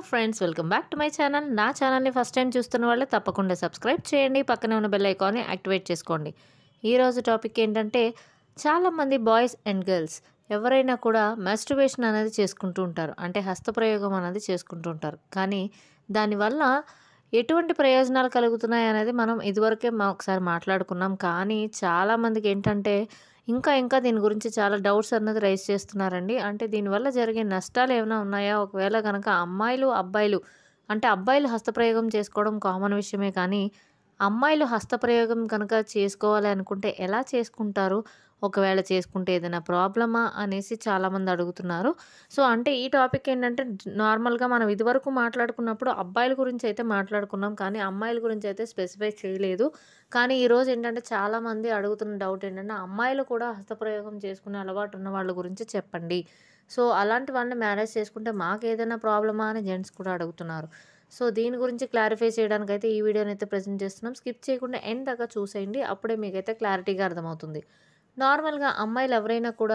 friends welcome back to my channel నా ఛానల్ని first time చూస్తున్న వాళ్ళు తప్పకుండా సబ్స్క్రైబ్ చేయండి పక్కనే ఉన్న బెల్ ఐకాన్ని యాక్టివేట్ చేసుకోండి ఈరోజు టాపిక్ ఏంటంటే చాలామంది బాయ్స్ అండ్ గర్ల్స్ ఎవరైనా కూడా మాస్టర్బేషన్ అనేది చేసుకుంటూ ఉంటారు అంటే హస్తప్రయోగం అనేది చేసుకుంటూ ఉంటారు కానీ దానివల్ల ఎటువంటి ప్రయోజనాలు కలుగుతున్నాయి అనేది మనం ఇదివరకే మా ఒకసారి మాట్లాడుకున్నాం కానీ చాలామందికి ఏంటంటే ఇంకా ఇంకా దీని గురించి చాలా డౌట్స్ అన్నది రైజ్ చేస్తున్నారండి అంటే దీనివల్ల జరిగే నష్టాలు ఏమైనా ఉన్నాయా ఒకవేళ కనుక అమ్మాయిలు అబ్బాయిలు అంటే అబ్బాయిలు హస్తప్రయోగం చేసుకోవడం కామన్ విషయమే కానీ అమ్మాయిలు హస్తప్రయోగం కనుక చేసుకోవాలి అనుకుంటే ఎలా చేసుకుంటారు ఒకవేళ చేసుకుంటే ఏదైనా ప్రాబ్లమా అనేసి చాలామంది అడుగుతున్నారు సో అంటే ఈ టాపిక్ ఏంటంటే నార్మల్గా మనం ఇదివరకు మాట్లాడుకున్నప్పుడు అబ్బాయిల గురించి అయితే మాట్లాడుకున్నాం కానీ అమ్మాయిల గురించి అయితే స్పెసిఫై చేయలేదు కానీ ఈరోజు ఏంటంటే చాలామంది అడుగుతున్న డౌట్ ఏంటంటే అమ్మాయిలు కూడా హస్తప్రయోగం చేసుకునే అలవాటు ఉన్న వాళ్ళ గురించి చెప్పండి సో అలాంటి వాళ్ళని మ్యారేజ్ చేసుకుంటే మాకు ఏదైనా ప్రాబ్లమా అని జెంట్స్ కూడా అడుగుతున్నారు సో దీని గురించి క్లారిఫై చేయడానికి అయితే ఈ వీడియోని అయితే ప్రజెంట్ చేస్తున్నాం స్కిప్ చేయకుండా ఎండ్ దాకా చూసేయండి అప్పుడే మీకైతే క్లారిటీగా అర్థమవుతుంది నార్మల్గా అమ్మాయిలు ఎవరైనా కూడా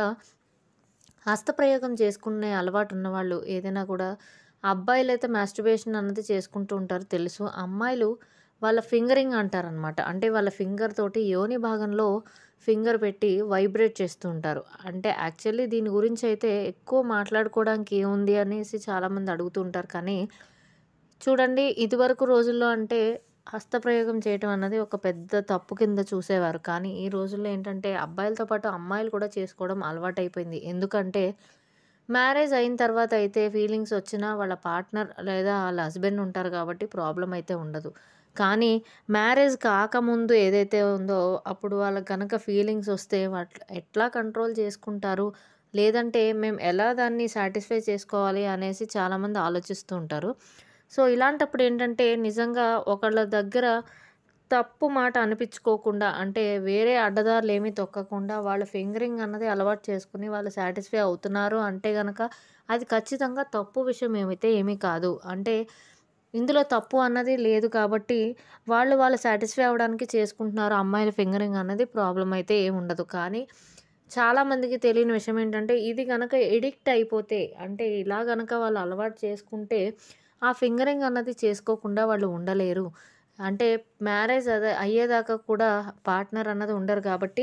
హస్తప్రయోగం చేసుకునే అలవాటు ఉన్నవాళ్ళు ఏదైనా కూడా అబ్బాయిలు అయితే మాస్టర్బేషన్ అన్నది చేసుకుంటూ ఉంటారు తెలుసు అమ్మాయిలు వాళ్ళ ఫింగరింగ్ అంటారనమాట అంటే వాళ్ళ ఫింగర్ తోటి యోని భాగంలో ఫింగర్ పెట్టి వైబ్రేట్ చేస్తూ ఉంటారు అంటే యాక్చువల్లీ దీని గురించి అయితే ఎక్కువ మాట్లాడుకోవడానికి ఏముంది అనేసి చాలామంది అడుగుతూ ఉంటారు కానీ చూడండి ఇదివరకు రోజుల్లో అంటే హస్తప్రయోగం చేయటం అన్నది ఒక పెద్ద తప్పు కింద చూసేవారు కానీ ఈ రోజుల్లో ఏంటంటే అబ్బాయిలతో పాటు అమ్మాయిలు కూడా చేసుకోవడం అలవాటైపోయింది ఎందుకంటే మ్యారేజ్ అయిన తర్వాత అయితే ఫీలింగ్స్ వచ్చినా వాళ్ళ పార్ట్నర్ లేదా వాళ్ళ హస్బెండ్ ఉంటారు కాబట్టి ప్రాబ్లం అయితే ఉండదు కానీ మ్యారేజ్ కాకముందు ఏదైతే ఉందో అప్పుడు వాళ్ళకి కనుక ఫీలింగ్స్ వస్తే వాట్ ఎట్లా కంట్రోల్ చేసుకుంటారు లేదంటే మేము ఎలా దాన్ని సాటిస్ఫై చేసుకోవాలి అనేసి చాలామంది ఆలోచిస్తూ ఉంటారు సో ఇలాంటప్పుడు ఏంటంటే నిజంగా ఒకళ్ళ దగ్గర తప్పు మాట అనిపించుకోకుండా అంటే వేరే అడ్డదారులు ఏమీ తొక్కకుండా వాళ్ళ ఫింగరింగ్ అన్నది అలవాటు చేసుకుని వాళ్ళు సాటిస్ఫై అవుతున్నారు అంటే కనుక అది ఖచ్చితంగా తప్పు విషయం ఏమైతే ఏమీ కాదు అంటే ఇందులో తప్పు అన్నది లేదు కాబట్టి వాళ్ళు వాళ్ళు సాటిస్ఫై అవ్వడానికి చేసుకుంటున్నారు అమ్మాయిల ఫింగరింగ్ అన్నది ప్రాబ్లం అయితే ఏమి ఉండదు కానీ చాలామందికి తెలియని విషయం ఏంటంటే ఇది కనుక ఎడిక్ట్ అయిపోతే అంటే ఇలా కనుక వాళ్ళు అలవాటు చేసుకుంటే ఆ ఫింగరింగ్ అన్నది చేసుకోకుండా వాళ్ళు ఉండలేరు అంటే మ్యారేజ్ అదే అయ్యేదాకా కూడా పార్ట్నర్ అన్నది ఉండరు కాబట్టి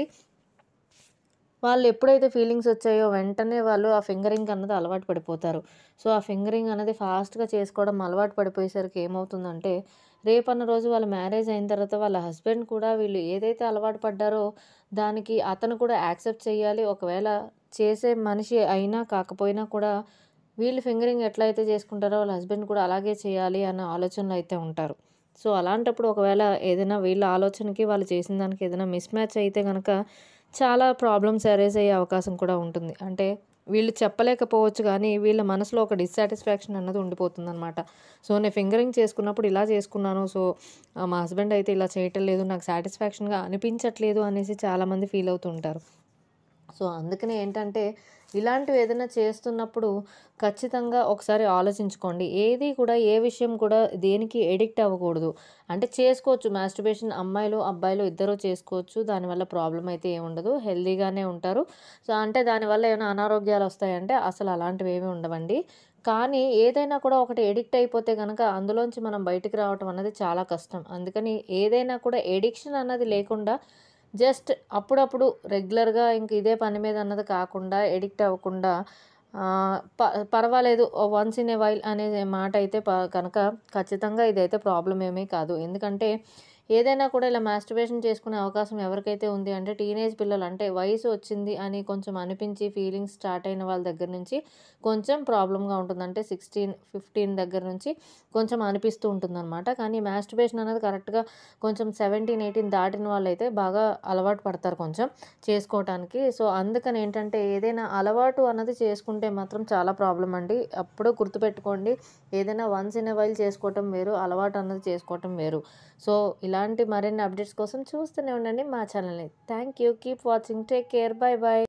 వాళ్ళు ఎప్పుడైతే ఫీలింగ్స్ వచ్చాయో వెంటనే వాళ్ళు ఆ ఫింగరింగ్ అన్నది అలవాటు పడిపోతారు సో ఆ ఫింగరింగ్ అనేది ఫాస్ట్గా చేసుకోవడం అలవాటు పడిపోయేసరికి ఏమవుతుందంటే రేపన్న రోజు వాళ్ళ మ్యారేజ్ అయిన తర్వాత వాళ్ళ హస్బెండ్ కూడా వీళ్ళు ఏదైతే అలవాటు పడ్డారో దానికి అతను కూడా యాక్సెప్ట్ చేయాలి ఒకవేళ చేసే మనిషి అయినా కాకపోయినా కూడా వీళ్ళు ఫింగరింగ్ ఎట్లయితే చేసుకుంటారో వాళ్ళ హస్బెండ్ కూడా అలాగే చేయాలి అన్న ఆలోచనలో అయితే ఉంటారు సో అలాంటప్పుడు ఒకవేళ ఏదైనా వీళ్ళ ఆలోచనకి వాళ్ళు చేసిన దానికి ఏదైనా మిస్ మ్యాచ్ అయితే కనుక చాలా ప్రాబ్లమ్స్ అరేజ్ అయ్యే అవకాశం కూడా ఉంటుంది అంటే వీళ్ళు చెప్పలేకపోవచ్చు కానీ వీళ్ళ మనసులో ఒక డిస్సాటిస్ఫాక్షన్ అన్నది ఉండిపోతుంది అనమాట సో నేను ఫింగరింగ్ చేసుకున్నప్పుడు ఇలా చేసుకున్నాను సో మా హస్బెండ్ అయితే ఇలా చేయటం లేదు నాకు సాటిస్ఫాక్షన్గా అనిపించట్లేదు అనేసి చాలామంది ఫీల్ అవుతుంటారు సో అందుకనే ఏంటంటే ఇలాంటివి ఏదైనా చేస్తున్నప్పుడు ఖచ్చితంగా ఒకసారి ఆలోచించుకోండి ఏది కూడా ఏ విషయం కూడా దేనికి ఎడిక్ట్ అవ్వకూడదు అంటే చేసుకోవచ్చు మాస్టర్బేషన్ అమ్మాయిలు అబ్బాయిలు ఇద్దరు చేసుకోవచ్చు దానివల్ల ప్రాబ్లం అయితే ఏముండదు హెల్దీగానే ఉంటారు సో అంటే దానివల్ల ఏమైనా అనారోగ్యాలు వస్తాయంటే అసలు అలాంటివి ఏమీ ఉండవండి కానీ ఏదైనా కూడా ఒకటి ఎడిక్ట్ అయిపోతే కనుక అందులోంచి మనం బయటికి రావటం అన్నది చాలా కష్టం అందుకని ఏదైనా కూడా ఎడిక్షన్ అన్నది లేకుండా జస్ట్ అప్పుడప్పుడు రెగ్యులర్గా ఇంక ఇదే పని మీద అన్నది కాకుండా ఎడిక్ట్ అవ్వకుండా ప పర్వాలేదు వన్స్ ఇన్ ఏ వైల్ అనే మాట అయితే ప కనుక ఖచ్చితంగా ఇదైతే ప్రాబ్లం ఏమీ కాదు ఎందుకంటే ఏదైనా కూడా ఇలా మాస్టర్బేషన్ చేసుకునే అవకాశం ఎవరికైతే ఉంది అంటే టీనేజ్ పిల్లలు అంటే వయసు వచ్చింది అని కొంచెం అనిపించి ఫీలింగ్స్ స్టార్ట్ అయిన వాళ్ళ దగ్గర నుంచి కొంచెం ప్రాబ్లంగా ఉంటుంది అంటే సిక్స్టీన్ ఫిఫ్టీన్ దగ్గర నుంచి కొంచెం అనిపిస్తూ ఉంటుందన్నమాట కానీ మాస్టర్బేషన్ అనేది కరెక్ట్గా కొంచెం సెవెంటీన్ ఎయిటీన్ దాటిన వాళ్ళైతే బాగా అలవాటు పడతారు కొంచెం చేసుకోవటానికి సో అందుకని ఏంటంటే ఏదైనా అలవాటు అన్నది చేసుకుంటే మాత్రం చాలా ప్రాబ్లం అండి అప్పుడు గుర్తుపెట్టుకోండి ఏదైనా వన్స్ ఇన్ ఎ వైల్ చేసుకోవటం వేరు అలవాటు అన్నది చేసుకోవటం వేరు సో ఇలాంటి మరిన్ని అప్డేట్స్ కోసం చూస్తూనే ఉండండి మా ఛానల్ని thank you keep watching take care bye bye